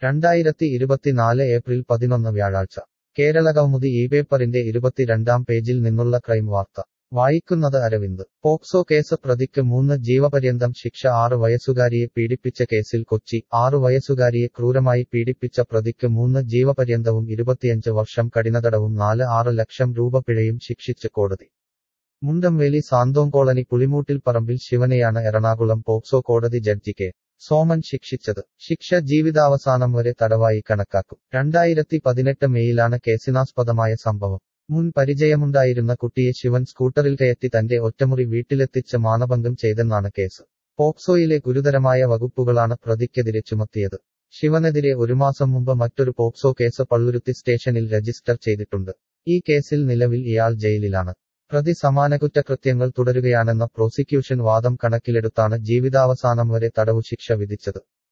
രണ്ടായിരത്തി ഇരുപത്തിനാല് ഏപ്രിൽ പതിനൊന്ന് വ്യാഴാഴ്ച കേരള കൗമുദി ഈ പേപ്പറിന്റെ ഇരുപത്തിരണ്ടാം പേജിൽ നിന്നുള്ള ക്രൈം വാർത്ത വായിക്കുന്നത് അരവിന്ദ് പോക്സോ കേസ് പ്രതിക്ക് മൂന്ന് ജീവപര്യന്തം ശിക്ഷ ആറ് വയസ്സുകാരിയെ പീഡിപ്പിച്ച കേസിൽ കൊച്ചി ആറു വയസ്സുകാരിയെ ക്രൂരമായി പീഡിപ്പിച്ച പ്രതിക്ക് മൂന്ന് ജീവപര്യന്തവും ഇരുപത്തിയഞ്ച് വർഷം കഠിനതടവും നാല് ആറ് ലക്ഷം രൂപ പിഴയും ശിക്ഷിച്ച് കോടതി മുണ്ടംവേലി സാന്തോം കോളനി പുളിമൂട്ടിൽ പറമ്പിൽ ശിവനെയാണ് എറണാകുളം പോക്സോ കോടതി ജഡ്ജി കെ സോമൻ ശിക്ഷിച്ചത് ശിക്ഷ ജീവിതാവസാനം വരെ തടവായി കണക്കാക്കും രണ്ടായിരത്തി പതിനെട്ട് മെയിലാണ് കേസിനാസ്പദമായ സംഭവം മുൻ പരിചയമുണ്ടായിരുന്ന കുട്ടിയെ ശിവൻ സ്കൂട്ടറിൽ കയറ്റി തന്റെ ഒറ്റമുറി വീട്ടിലെത്തിച്ച് മാനഭംഗം ചെയ്തെന്നാണ് കേസ് പോക്സോയിലെ ഗുരുതരമായ വകുപ്പുകളാണ് പ്രതിക്കെതിരെ ചുമത്തിയത് ശിവനെതിരെ ഒരു മാസം മുമ്പ് മറ്റൊരു പോക്സോ കേസ് പള്ളുരുത്തി സ്റ്റേഷനിൽ രജിസ്റ്റർ ചെയ്തിട്ടുണ്ട് ഈ കേസിൽ നിലവിൽ ഇയാൾ ജയിലിലാണ് പ്രതി സമാന കുറ്റകൃത്യങ്ങൾ തുടരുകയാണെന്ന പ്രോസിക്യൂഷൻ വാദം കണക്കിലെടുത്താണ് ജീവിതാവസാനം വരെ തടവു ശിക്ഷ വിധിച്ചത്